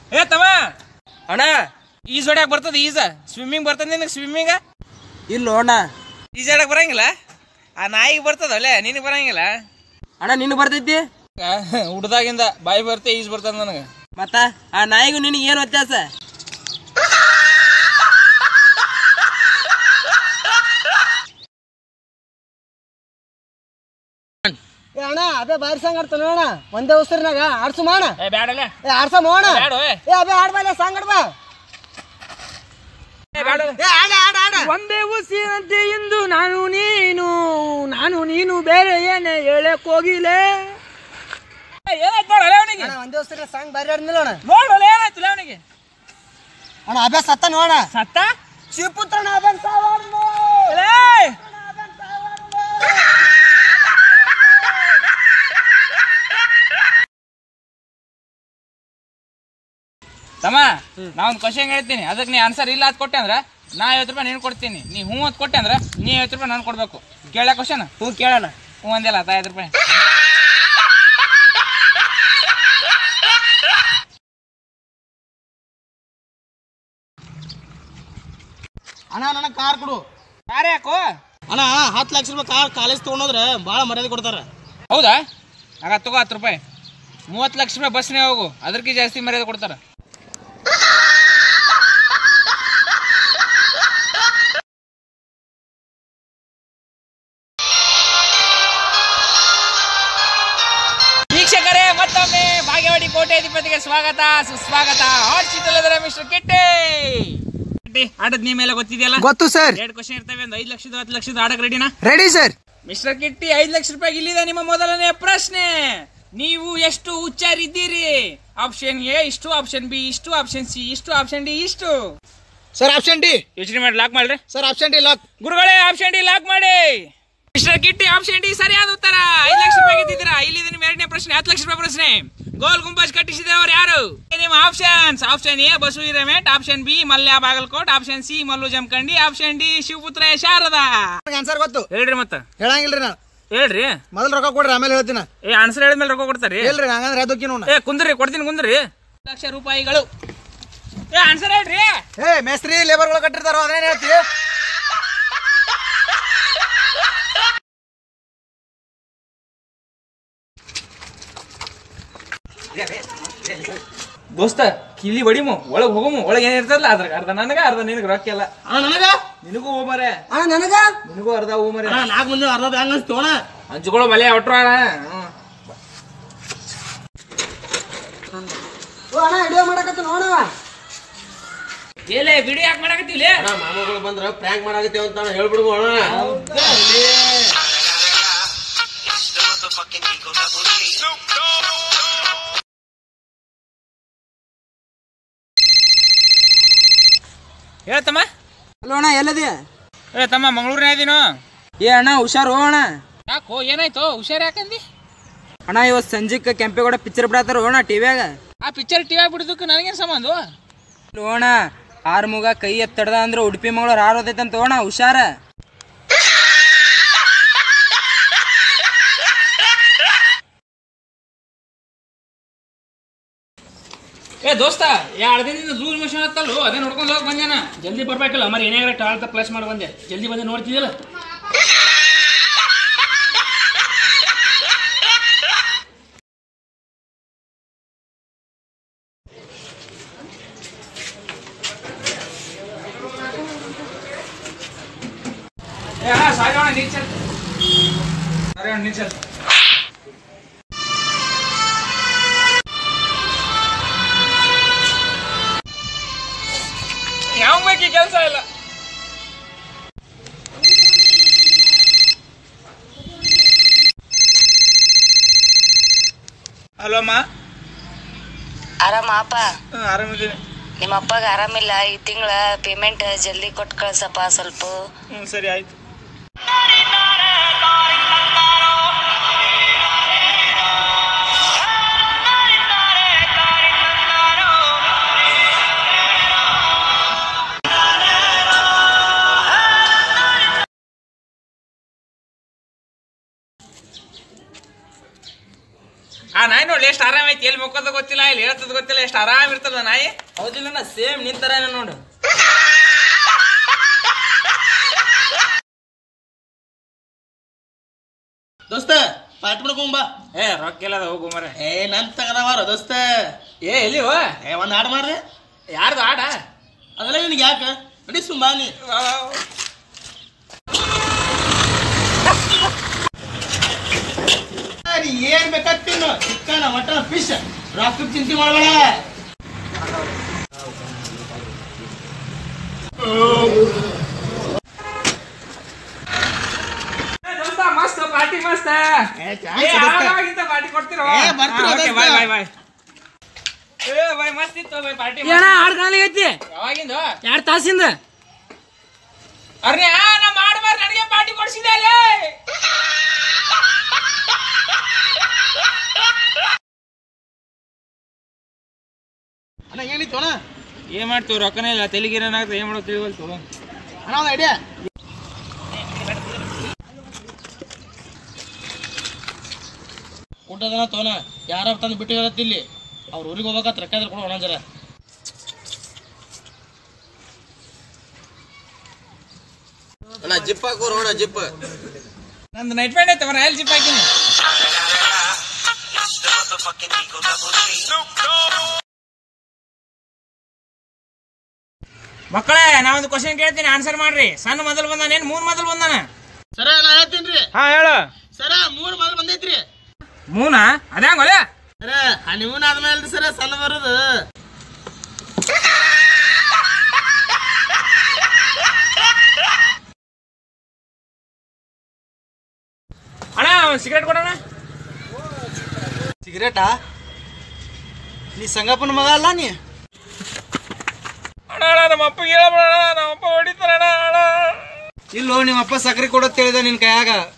ಏ ತಮ್ಮ ಅಣ್ಣ ಈಜ್ ಹೊಡ್ಯಾಕ ಬರ್ತದ ಈಜ ಸ್ವಿಮ್ಮಿಂಗ್ ಬರ್ತದ ನಿನಗೆ ಸ್ವಿಮ್ಮಿಂಗ್ ಇಲ್ಲ ಅಣ್ಣ ಈಜಾಡಕ್ ಬರಂಗಿಲ್ಲ ಆ ನಾಯಿಗೆ ಬರ್ತದ ಅಲ್ಲೇ ನಿನಗೆ ಬರಂಗಿಲ್ಲ ಅಣ್ಣ ನಿನ್ನ ಬರ್ತೈತಿ ಹುಡ್ದಾಗಿಂದ ಬಾಯಿ ಬರ್ತೆ ಈಜ್ ಬರ್ತದ ನನಗೆ ಮತ್ತ ಆ ನಾಯಿಗೂ ನಿನಗೆ ಏನು ವ್ಯತ್ಯಾಸ ಏ ಅಣ್ಣ ಅದೇ ಬಾರಿ ಸಾಂಗ್ ಆಡ್ತಾನ ಅಣ್ಣ ಒಂದೇ ಉಸಿರಿನಾಗ ಆಡ್ಸು ಮಾಣ ಏ ಬ್ಯಾಡಲ್ಲ ಏ ಆಡ್ಸ ಮೋಣ ಬ್ಯಾಡ ಏ. ಏ ಅಬೇ ಆಡ್ಬಾಲೆ ಸಾಂಗ್ ಆಡ್ಬಾ ಏ, ಬ್ಯಾಡ ಏ ಆಡ ಆಡ ಆಡ ಒಂದೇ ಉಸಿರಂತೆ ಇಂದು ನಾನು ನೀನು ನಾನು ನೀನು ಬೇರೆ ಏನೇ ಹೇಳಕ್ ಹೋಗಿಲೆ ಏ, ಏನಾಯ್ತು ನೋಡಲ್ಲ ಅವನಿಗೆ ಅಣ್ಣ ಒಂದೇ ಉಸಿರಿನ ಸಾಂಗ್ ಬಾರಿ ಆಡ್ನಿಲ್ಲ ಅಣ್ಣ ನೋಡಲ್ಲ ಏನಾಯ್ತು ಅವನಿಗೆ ಅಣ್ಣ ಅಭ್ಯಾಸ ಸತ್ತ ನೋಡ ಸತ್ತ ಶಿವಪುತ್ರನ ಅಭ್ಯಾಸ ಸಾವಾಡ್ನು. ಏ! ತಮ್ಮ ನಾ ಒಂದು ಕ್ವಶನ್ ಹೇಳ್ತೀನಿ ಅದಕ್ಕೆ ನೀ ಆನ್ಸರ್ ಇಲ್ಲ ಅದ್ ಕೊಟ್ಟೆ ಅಂದ್ರ ನಾ ಐವತ್ತು ರೂಪಾಯಿ ನೀನು ಕೊಡ್ತೀನಿ ನೀ ಹ್ಞೂ ಅಂತ ಕೊಟ್ಟೆ ಅಂದ್ರ ನೀ ಐವತ್ತು ರೂಪಾಯಿ ನಾನು ಕೊಡ್ಬೇಕು ಕೇಳ ಕ್ವಶನ್ ಹ್ಞೂ ಕೇಳೋಣ ಹ್ಞೂ ಅಂದಿಲ್ಲ ಆತ ಐವತ್ತು ರೂಪಾಯಿ ಅಣ್ಣ ನನಗೆ ಕಾರ್ ಕೊಡು ಯಾರೇ ಯಾಕೋ ಅಣ್ಣ ಹತ್ತು ಲಕ್ಷ ರೂಪಾಯಿ ಕಾರ್ ಕಾಲೇಜ್ ತೊಗೊಂಡ್ರೆ ಭಾಳ ಮರ್ಯಾದೆ ಕೊಡ್ತಾರ ಹೌದಾ ಆಗ ತಗೋ ಹತ್ತು ರೂಪಾಯಿ ಮೂವತ್ತು ಲಕ್ಷ ರೂಪಾಯಿ ಬಸ್ನೇ ಹೋಗು ಅದಕ್ಕೆ ಜಾಸ್ತಿ ಮರ್ಯಾದೆ ಕೊಡ್ತಾರ ವೀಕ್ಷಕರೇ ಮತ್ತೊಮ್ಮೆ ಭಾಗ್ಯವಾಡಿ ಕೋಟ್ಯಾಧಿಪತಿಗೆ ಸ್ವಾಗತ ಸುಸ್ವಾಗತ ಹಾಟ್ ಚಿತ್ರದರ ಮಿಸ್ಟರ್ ಕಿಟ್ಟೆ ಕಿಟ್ಟಿ, ಆಟದ ನಿಯಮ ಎಲ್ಲ ಗೊತ್ತಿದೆಯಲ್ಲ ಗೊತ್ತು ಸರ್ ಎರಡು ಕ್ವಶನ್ ಇರ್ತವೆ ಒಂದು ಐದು ಲಕ್ಷದ ಹತ್ತು ಲಕ್ಷದ ಆಡಕ್ ರೆಡಿನಾ ರೆಡಿ ಸರ್ ಮಿಸ್ಟರ್ ಕಿಟ್ಟಿ ಐದು ಲಕ್ಷ ರೂಪಾಯಿ ಇಲ್ಲಿದೆ ನಿಮ್ಮ ಮೊದಲನೇ ಪ್ರಶ್ನೆ ನೀವು ಎಷ್ಟು ಹುಚ್ಚಾರಿದ್ದೀರಿ ಆಪ್ಷನ್ ಎ ಇಷ್ಟು ಆಪ್ಷನ್ ಬಿ ಇಷ್ಟು ಆಪ್ಷನ್ ಸಿ ಇಷ್ಟು ಆಪ್ಷನ್ ಡಿ ಇಷ್ಟು ಸರ್ ಆಪ್ಷನ್ ಡಿ ಯೋಚನೆ ಮಾಡಿ ಲಾಕ್ ಮಾಡ್ರಿ ಸರ್ ಆಪ್ಷನ್ ಡಿ ಲಾಕ್ ಗುರುಗಳೇ ಆಪ್ಷನ್ ಡಿ ಲಾಕ್ ಮಾಡಿ ಮಿಸ್ಟರ್ ಕಿಟ್ಟಿ ಆಪ್ಷನ್ ಡಿ ಸರಿಯಾದ ಉತ್ತರ ಐದು ಲಕ್ಷ ರೂಪಾಯಿ ಗೆದ್ದಿದ್ದೀರಾ ಇಲ್ಲಿದೆ ನಿಮ್ಮ ಎರಡನೇ ಪ್ರಶ್ನೆ ಹತ್ತು ಲಕ್ಷ ರೂಪಾಯಿ ಪ್ರಶ್ನೆ ಗೋಲ್ ಗುಂಬಾಜ್ ಕಟ್ಟಿಸಿದವರು ಯಾರು ನಿಮ್ಮ options option A Basu Hiremath option B Mallya Bagalkot option C Mallu Jamkhandi option D Shivaputra Sharada answer ಗೊತ್ತು ಹೇಳ್ರಿ ಮತ್ತ ಹೇಳಂಗಿಲ್ರಿ ನಾನು ಹೇಳ್ರಿ ಮೊದಲು ರೊಕ್ಕ ಕೊಡ್ರಿ ಆಮೇಲೆ ಹೇಳ್ತೀನಿ ಏ ಆನ್ಸರ್ ಹೇಳಿದ್ಮೇಲೆ ರೊಕ್ಕ ಕೊಡ್ತಾರಿ ಇಲ್ರಿ ಹಂಗಂದ್ರೆ ಅದಕ್ಕೆ ನೋಡ ಏ ಕುಂದ್ರಿ ಕೊಡ್ತೀನಿ ಕುಂದ್ರಿ ಲಕ್ಷ ರೂಪಾಯಿಗಳು ಏ ಆನ್ಸರ್ ಹೇಳ್ರಿ ಏ ಮೇಸ್ತ್ರಿ ಲೇಬರ್ಗಳು ಕಟ್ಟಿರ್ತಾರೋ ಅದೇನ್ ಹೇಳ್ತಿ ದೋಸ್ತ ಕಿಲಿ ಬಡಿಮು ಒಳಗ್ ಹೋಗಮು ಒಳಗ್ ಏನ್ ಇರ್ತದಲ್ಲ ಅದ್ರ ಅರ್ಧ ನನಗ ಅರ್ಧ ನಿನಗ ರೊಕ್ಕ ಇಲ್ಲ ಅಣ್ಣ ನನಗ ನಿನಗೂ ಹೋಮರೆ ಅಣ್ಣ ನನಗ ನಿನಗೂ ಅರ್ಧ ಹೋಮರೆ ಅಣ್ಣ ನಾಲ್ಕು ಮಂದಿ ಅರ್ಧ ಬ್ಯಾಂಗ್ ಅನ್ಸ್ತೋಣ ಹಂಚ್ಕೊಳ್ಳೋ ಮಲೆ ಒಟ್ರು ಅಣ್ಣ ಅಣ್ಣ ವಿಡಿಯೋ ಮಾಡಕತ್ತ ನೋಡವ ಏಲೇ ಬಿಡಿ ಯಾಕೆ ಮಾಡಕತ್ತೀವಿ ಮಾಮಗಳು ಬಂದ್ರ ಪ್ರ್ಯಾಂಕ್ ಮಾಡಾಕತ್ತೇವ ಅಂತ ಹೇಳ್ಬಿಡ್ಬೋ ಅಣ್ಣ ಹೇಳ್ತಮ್ಮ ಹಲೋ ಅಣ್ಣ ಎಲ್ಲದಿ ಏ ತಮ್ಮ ಮಂಗಳೂರಿನ ಇದೀನೋ ಏ ಅಣ್ಣ ಹುಷಾರು ಹೋ ಅಣ್ಣ ಯಾಕೋ ಏನಾಯ್ತು ಹುಷಾರ್ ಯಾಕಂದಿ ಅಣ್ಣ ಇವತ್ತು ಸಂಜೆಗೆ ಕೆಂಪೇಗೌಡ ಪಿಕ್ಚರ್ ಬಿಡತ್ತಾರ ಅಣ್ಣ ಟಿವ್ಯಾಗ ಆ ಪಿಕ್ಚರ್ ಟಿವಿ ಬಿಡಿದಕ್ಕೆ ನನಗೇನು ಸಂಬಂಧ ಅಣ್ಣ ಆರ್ ಮುಗ ಕೈ ಎತ್ತಡ್ದ ಅಂದ್ರೆ ಉಡುಪಿ ಮಂಗಳೂರು ಹಾರೋದೈತಂತ ಅಣ್ಣ ಹುಷಾರ ಏ ದೋಸ್ತ ಎರಡು ದಿನದಿಂದ ಝೂ ಮಿಷನ್ ಹತ್ತಲ್ಲೋ ಅದೇ ನೋಡ್ಕೊಂಡು ಹೋಗಿ ಬಂದೇನ ಜಲ್ದಿ ಬರ್ಬೇಕಲ್ಲ ಮರಿ ಏನಾಗ್ರೆ ಟಾಳ್ತ ಪ್ಲಸ್ ಮಾಡಿ ಬಂದೆ ಜಲ್ದಿ ಬಂದೆ ನೋಡ್ತಿದ್ದಿಲ್ಲ ಏ ಅಣ್ಣ ಸಾರಿ ಅಣ್ಣ ನೀರು ಚೆಲ್ ಸರಿ ಅಣ್ಣ ನೀರು ಚೆಲ್ ಯಾವ ಬೇಕಿ ಕೆಲಸ ಇಲ್ಲ ಹಲೋ ಅಮ್ಮ ಆರಾಮಪ್ಪ ಹ್ಮ್, ಆರಾಮಿದ್ದೀನಿ ನಿಮ್ಮ ಅಪ್ಪಗ ಆರಾಮಿಲ್ಲ ಈ ತಿಂಗಳ ಪೇಮೆಂಟ್ ಜಲ್ದಿ ಕೊಟ್ಟು ಕಳ್ಸಪ್ಪ ಸ್ವಲ್ಪ ಹ್ಞೂ ಸರಿ ಆಯ್ತು ಆ ನಾಯಿ ನೋಡಿ ಎಷ್ಟು ಆರಾಮ ಐತಿ ಎಲ್ಲಿ ಮುಖದ ಗೊತ್ತಿಲ್ಲ ಇಲ್ಲಿ ಹೇಳ್ತದ ಗೊತ್ತಿಲ್ಲ ಎಷ್ಟು ಆರಾಮ್ ಇರ್ತದ ನಾಯಿ ಹೌದಿಲ್ಲ ಸೇಮ್ ನಿನ್ ತರ ನೋಡು ದೋಸ್ತ ಪಾರ್ಟಿ ಮಾಡ್ಕೊಂಬ ಏ ರೊಕ್ಕ ಇಲ್ಲ ಹೋಗು ಮರ ಏ ನನ್ ತಗದವಾರ ದೋಸ್ತ ಏ ಎಲ್ಲಿ ಹೋ ಏ ಒಂದ್ ಹಾಡು ಮಾಡ್ರಿ ಯಾರ್ದು ಆಡ ಅದೆಲ್ಲ ನಿನಗೆ ಯಾಕ ನಡಿ ಸುಂಬಾನಿ ನೀ ಏನ್ ಬೇಕಾದ್ ತಿನ್ನು ಚಿಕ್ಕನ ಮಟನ್ ಫಿಶ್ ರೊಕ್ಕ ಚಿಂತೆ ಮಾಡಬೇಡ ದೋಸ್ತ ಮಸ್ತ್ ಪಾರ್ಟಿ ಮಸ್ತ್ ಏ, ಚಾನ್ಸ್ ಏ, ದೋಸ್ತ. ಆವಾಗಿಂದ ಪಾರ್ಟಿ ಕೊಡ್ತಿರೋ ಏ, ಬರ್ತೀರಾ ದೋಸ್ತ? ಬಾಯ್ ಬಾಯ್ ಬಾಯ್ ಏ ಬಾಯ್ ಮಸ್ತ್ ಇತ್ತು ಬಾಯ್ ಪಾರ್ಟಿ ಏನ ಆಡ್ ಕಾಲಿಗೈತಿ ಯಾವಾಗಿಂದ ಎರಡ್ ತಾಸಿಂದ ಅರ್ನೇ ನಾ ಮಾಡ್ಬಾರ್ದು ನನಗೆ ಪಾರ್ಟಿ ಕೊಡ್ಸಿದೆ ಅಲ್ಲೇ ಅಣ್ಣ ಏನಿತ್ತು ಅಣ್ಣ ಏನ್ ಮಾಡ್ತೀವಿ ರೊಕ್ಕನೇ ಇಲ್ಲ ತೆಲಿಗಿರನಾಗ್ತದೆ ಏನ್ ಮಾಡೋ ತಿಳಿವಲ್ತು ಅಣ್ಣ ಒಂದು ಐಡಿಯಾ ಊಟದನ ತೋನ ಯಾರ ತಂದು ಬಿಟ್ಟು ಇರತ್ತೆ ಇಲ್ಲಿ ಅವ್ರ ಊರಿಗೆ ಹೋಗ್ಬೇಕಂತ ರೊಕ್ಕ ಇದ್ರೆ ಕೊಡು ಅಣ್ಣ ಜರ ಅಣ್ಣ ಜಿಪ್ ಹಾಕೋರು ಅಣ್ಣ ಜಿಪ್ ನಂದು ನೈಟ್ ಪ್ಯಾಂಟ್ ಐತೆ ಮರ ಎಲ್ಲಿ ಜಿಪ್ ಹಾಕಿನಿ ಮಕ್ಕಳೇ ನಾ ಒಂದು ಕ್ವಶನ್ ಕೇಳ್ತೀನಿ ಆನ್ಸರ್ ಮಾಡ್ರಿ ಸಣ್ಣ ಮೊದಲು ಬಂದಾನ ಏನ್ ಮೂರ್ ಮೊದಲು ಬಂದಾನ ಸರ ನಾ ಹೇಳ್ತೀನಿ ರೀ ಹಾ ಹೇಳು ಸರ ಮೂರು ಮೊದಲು ಬಂದೈತ್ರಿ ಮೂನಾ ಅದ್ಯಾಂಗ ಒಲೆ ಸರ ಹನಿಮೂನ್ ಆದ್ಮೇಲೆ ಸರ ಸಣ್ಣ ಬರೋದು ಅಣ್ಣ ಒಂದು ಸಿಗರೇಟ್ ಕೊಡೋಣ ಸಿಗರೇಟಾ ನೀ ಸಂಗಪ್ಪನ ಮಗ ಅಲ್ಲ ನೀ ಅಣ್ಣ ಅಣ್ಣ ನಮ್ಮ ಅಪ್ಪ ಹೇಳ್ಬೇಡ ನಮ್ಮ ಅಪ್ಪ ಹೊಡಿತಾರಣ್ಣ ಅಣ್ಣ ಇಲ್ಲೋ ನಿಮ್ಮ ಅಪ್ಪ ಸಕ್ರೆ ಕೊಡೋತ್ ಹೇಳಿದ ನಿನ್ ಕೈಯಾಗ